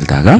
ಹೇಳಿದಾಗ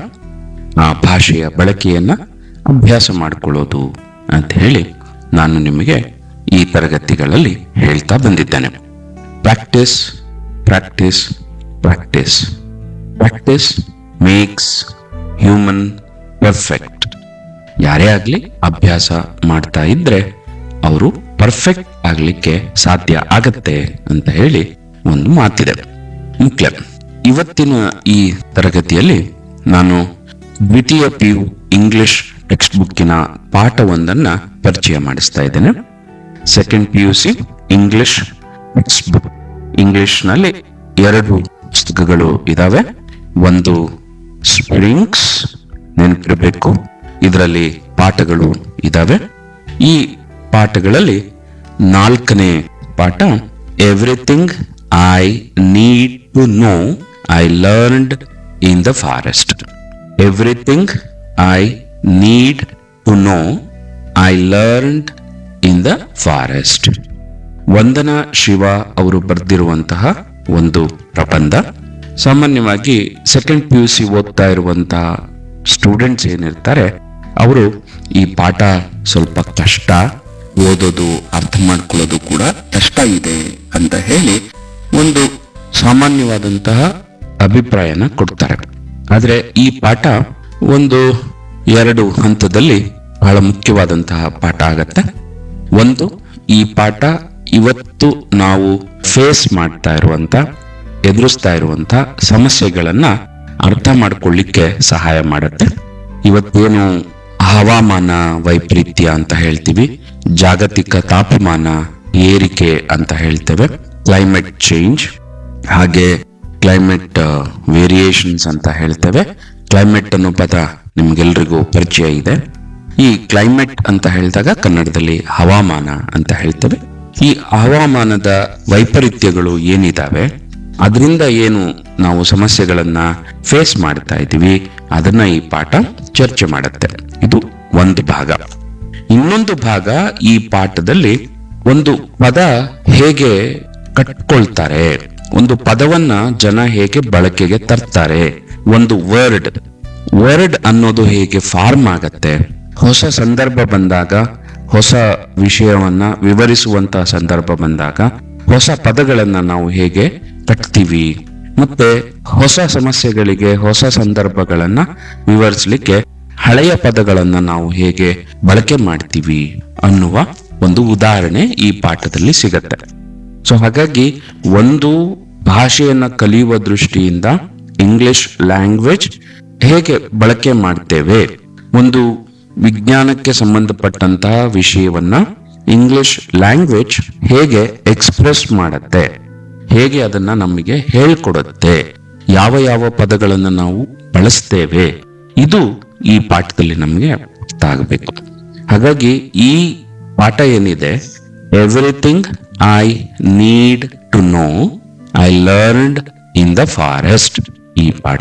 ಆ ಭಾಷೆಯ ಬಳಕೆಯನ್ನ ಅಭ್ಯಾಸ ಮಾಡಿಕೊಳ್ಳೋದು ಅಂತ ಹೇಳಿ ನಾನು ನಿಮಗೆ ಈ ತರಗತಿಗಳಲ್ಲಿ ಹೇಳ್ತಾ ಬಂದಿದ್ದೇನೆ practice practice practice practice makes human perfect ಯಾರೇ ಆಗ್ಲಿ ಅಭ್ಯಾಸ ಮಾಡ್ತಾ ಇದ್ರೆ ಅವರು ಪರ್ಫೆಕ್ಟ್ ಆಗ್ಲಿಕ್ಕೆ ಸಾಧ್ಯ ಆಗತ್ತೆ ಅಂತ ಹೇಳಿ ಒಂದು ಮಾತಿದೆ ಮುಖ್ಯ ಇವತ್ತಿನ ಈ ತರಗತಿಯಲ್ಲಿ ನಾನು ದ್ವಿತೀಯ ಪಿ ಯು ಇಂಗ್ಲಿಷ್ ಟೆಕ್ಸ್ಟ್ ಬುಕ್ಕಿನ ಪಾಠವೊಂದನ್ನ ಪರಿಚಯ ಮಾಡಿಸ್ತಾ ಇದ್ದೇನೆ second P U C English text book ಇಂಗ್ಲಿಷ್ನಲ್ಲಿ ಎರಡು ಪುಸ್ತಕಗಳು ಇದಾವೆ ಒಂದು ಸ್ಪ್ರಿಂಗ್ಸ್ ನೆನಪಿರಬೇಕು ಇದರಲ್ಲಿ ಪಾಠಗಳು ಇದಾವೆ ಈ ಪಾಠಗಳಲ್ಲಿ ನಾಲ್ಕನೇ ಪಾಠ everything I need to know I learned in the forest everything I need to know I learned in the forest Vandana Shiva ಅವರು ಬರೆದಿರುವಂತಹ ಒಂದು ಪ್ರಬಂಧ ಸಾಮಾನ್ಯವಾಗಿ ಸೆಕೆಂಡ್ ಪಿ ಯು ಸಿ ಓದ್ತಾ ಇರುವಂತಹ ಸ್ಟೂಡೆಂಟ್ಸ್ ಏನಿರ್ತಾರೆ ಅವರು ಈ ಪಾಠ ಸ್ವಲ್ಪ ಕಷ್ಟ ಓದೋದು ಅರ್ಥ ಮಾಡ್ಕೊಳ್ಳೋದು ಕೂಡ ಕಷ್ಟ ಇದೆ ಅಂತ ಹೇಳಿ ಒಂದು ಸಾಮಾನ್ಯವಾದಂತಹ ಅಭಿಪ್ರಾಯನ ಕೊಡ್ತಾರೆ ಆದ್ರೆ ಈ ಪಾಠ ಒಂದು ಎರಡು ಹಂತದಲ್ಲಿ ಬಹಳ ಮುಖ್ಯವಾದಂತಹ ಪಾಠ ಆಗತ್ತೆ ಒಂದು ಈ ಪಾಠ ಇವತ್ತು ನಾವು ಫೇಸ್ ಮಾಡ್ತಾ ಇರುವಂತ ಎದುರಿಸ್ತಾ ಇರುವಂತ ಸಮಸ್ಯೆಗಳನ್ನ ಅರ್ಥ ಮಾಡ್ಕೊಳ್ಳಿಕ್ಕೆ ಸಹಾಯ ಮಾಡುತ್ತೆ ಇವತ್ತೇನು ಹವಾಮಾನ ವೈಪರೀತ್ಯ ಅಂತ ಹೇಳ್ತೀವಿ ಜಾಗತಿಕ ತಾಪಮಾನ ಏರಿಕೆ ಅಂತ ಹೇಳ್ತೇವೆ ಕ್ಲೈಮೇಟ್ ಚೇಂಜ್ ಹಾಗೆ ಕ್ಲೈಮೇಟ್ ವೇರಿಯೇಷನ್ಸ್ ಅಂತ ಹೇಳ್ತೇವೆ ಕ್ಲೈಮೇಟ್ ಅನ್ನೋ ಪದ ನಿಮ್ಗೆಲ್ರಿಗೂ ಪರಿಚಯ ಇದೆ ಈ ಕ್ಲೈಮೇಟ್ ಅಂತ ಹೇಳಿದಾಗ ಕನ್ನಡದಲ್ಲಿ ಹವಾಮಾನ ಅಂತ ಹೇಳ್ತೇವೆ ಈ ಹವಾಮಾನದ ವೈಪರೀತ್ಯಗಳು ಏನಿದಾವೆ ಅದರಿಂದ ಏನು ನಾವು ಸಮಸ್ಯೆಗಳನ್ನ ಫೇಸ್ ಮಾಡ್ತಾ ಇದ್ದೀವಿ ಅದನ್ನ ಈ ಪಾಠ ಚರ್ಚೆ ಮಾಡುತ್ತೆ ಇದು ಒಂದು ಭಾಗ ಇನ್ನೊಂದು ಭಾಗ ಈ ಪಾಠದಲ್ಲಿ ಒಂದು ಪದ ಹೇಗೆ ಕಟ್ಕೊಳ್ತಾರೆ ಒಂದು ಪದವನ್ನ ಜನ ಹೇಗೆ ಬಳಕೆಗೆ ತರ್ತಾರೆ ಒಂದು ವರ್ಡ್ ವರ್ಡ್ ಅನ್ನೋದು ಹೇಗೆ ಫಾರ್ಮ್ ಆಗತ್ತೆ ಹೊಸ ಸಂದರ್ಭ ಬಂದಾಗ ಹೊಸ ವಿಷಯವನ್ನ ವಿವರಿಸುವಂತಹ ಸಂದರ್ಭ ಬಂದಾಗ ಹೊಸ ಪದಗಳನ್ನ ನಾವು ಹೇಗೆ ಕಟ್ತೀವಿ ಮತ್ತೆ ಹೊಸ ಸಮಸ್ಯೆಗಳಿಗೆ ಹೊಸ ಸಂದರ್ಭಗಳನ್ನ ವಿವರಿಸಲಿಕ್ಕೆ ಹಳೆಯ ಪದಗಳನ್ನ ನಾವು ಹೇಗೆ ಬಳಕೆ ಮಾಡ್ತೀವಿ ಅನ್ನುವ ಒಂದು ಉದಾಹರಣೆ ಈ ಪಾಠದಲ್ಲಿ ಸಿಗತ್ತೆ ಸೊ ಹಾಗಾಗಿ ಒಂದು ಭಾಷೆಯನ್ನ ಕಲಿಯುವ ದೃಷ್ಟಿಯಿಂದ ಇಂಗ್ಲಿಷ್ ಲ್ಯಾಂಗ್ವೇಜ್ ಹೇಗೆ ಬಳಕೆ ಮಾಡ್ತೇವೆ ಒಂದು ವಿಜ್ಞಾನಕ್ಕೆ ಸಂಬಂಧಪಟ್ಟಂತಹ ವಿಷಯವನ್ನ ಇಂಗ್ಲಿಷ್ ಲ್ಯಾಂಗ್ವೇಜ್ ಹೇಗೆ ಎಕ್ಸ್ಪ್ರೆಸ್ ಮಾಡತ್ತೆ ಹೇಗೆ ಅದನ್ನ ನಮಗೆ ಹೇಳ್ಕೊಡುತ್ತೆ ಯಾವ ಯಾವ ಪದಗಳನ್ನು ನಾವು ಬಳಸ್ತೇವೆ ಇದು ಈ ಪಾಠದಲ್ಲಿ ನಮಗೆ ಅರ್ಥ ಆಗಬೇಕು ಹಾಗಾಗಿ ಈ ಪಾಠ ಏನಿದೆ everything I need to know I learned in the forest ಈ ಪಾಠ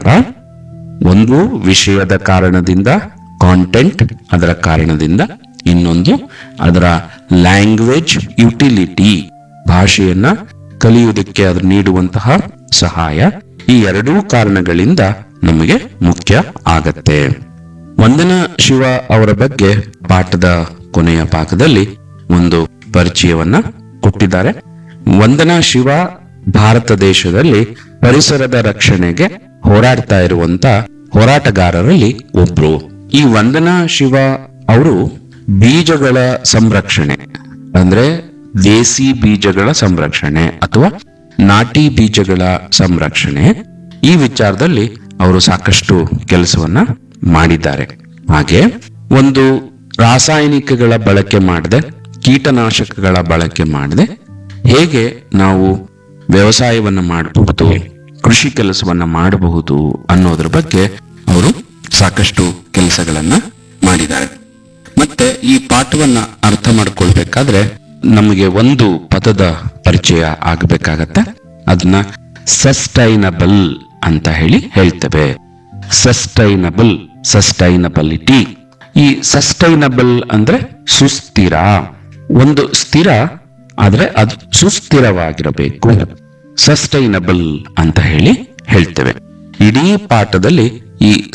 ಒಂದು ವಿಷಯದ ಕಾರಣದಿಂದ ಕಾಂಟೆಂಟ್ ಅದರ ಕಾರಣದಿಂದ ಇನ್ನೊಂದು ಅದರ ಲ್ಯಾಂಗ್ವೇಜ್ ಯುಟಿಲಿಟಿ ಭಾಷೆಯನ್ನ ಕಲಿಯುವುದಕ್ಕೆ ಅದು ನೀಡುವಂತಹ ಸಹಾಯ ಈ ಎರಡೂ ಕಾರಣಗಳಿಂದ ನಮಗೆ ಮುಖ್ಯ ಆಗತ್ತೆ ವಂದನಾ ಶಿವ ಅವರ ಬಗ್ಗೆ ಪಾಠದ ಕೊನೆಯ ಭಾಗದಲ್ಲಿ ಒಂದು ಪರಿಚಯವನ್ನ ಕೊಟ್ಟಿದ್ದಾರೆ ವಂದನಾ ಶಿವ ಭಾರತ ದೇಶದಲ್ಲಿ ಪರಿಸರದ ರಕ್ಷಣೆಗೆ ಹೋರಾಡ್ತಾ ಇರುವಂತ ಹೋರಾಟಗಾರರಲ್ಲಿ ಒಬ್ರು ಈ ವಂದನಾ ಶಿವ ಅವರು ಬೀಜಗಳ ಸಂರಕ್ಷಣೆ ಅಂದ್ರೆ ದೇಸಿ ಬೀಜಗಳ ಸಂರಕ್ಷಣೆ ಅಥವಾ ನಾಟಿ ಬೀಜಗಳ ಸಂರಕ್ಷಣೆ ಈ ವಿಚಾರದಲ್ಲಿ ಅವರು ಸಾಕಷ್ಟು ಕೆಲಸವನ್ನ ಮಾಡಿದ್ದಾರೆ ಹಾಗೆ ಒಂದು ರಾಸಾಯನಿಕಗಳ ಬಳಕೆ ಮಾಡದೆ ಕೀಟನಾಶಕಗಳ ಬಳಕೆ ಮಾಡದೆ ಹೇಗೆ ನಾವು ವ್ಯವಸಾಯವನ್ನ ಮಾಡಬಹುದು ಕೃಷಿ ಕೆಲಸವನ್ನ ಮಾಡಬಹುದು ಅನ್ನೋದ್ರ ಬಗ್ಗೆ ಅವರು ಸಾಕಷ್ಟು ಕೆಲಸಗಳನ್ನ ಮಾಡಿದ್ದಾರೆ ಮತ್ತೆ ಈ ಪಾಠವನ್ನ ಅರ್ಥ ಮಾಡ್ಕೊಳ್ಬೇಕಾದ್ರೆ ನಮಗೆ ಒಂದು ಪದದ ಪರಿಚಯ ಆಗಬೇಕಾಗತ್ತೆ ಅದನ್ನ ಸಸ್ಟೈನಬಲ್ ಅಂತ ಹೇಳಿ ಹೇಳ್ತೇವೆ ಸಸ್ಟೈನಬಲ್ ಸಸ್ಟೈನಬಲಿಟಿ ಈ ಸಸ್ಟೈನಬಲ್ ಅಂದ್ರೆ ಸುಸ್ಥಿರ ಒಂದು ಸ್ಥಿರ ಆದ್ರೆ ಅದು ಸುಸ್ಥಿರವಾಗಿರಬೇಕು ಸಸ್ಟೈನಬಲ್ ಅಂತ ಹೇಳಿ ಹೇಳ್ತೇವೆ ಇಡೀ ಪಾಠದಲ್ಲಿ ಈ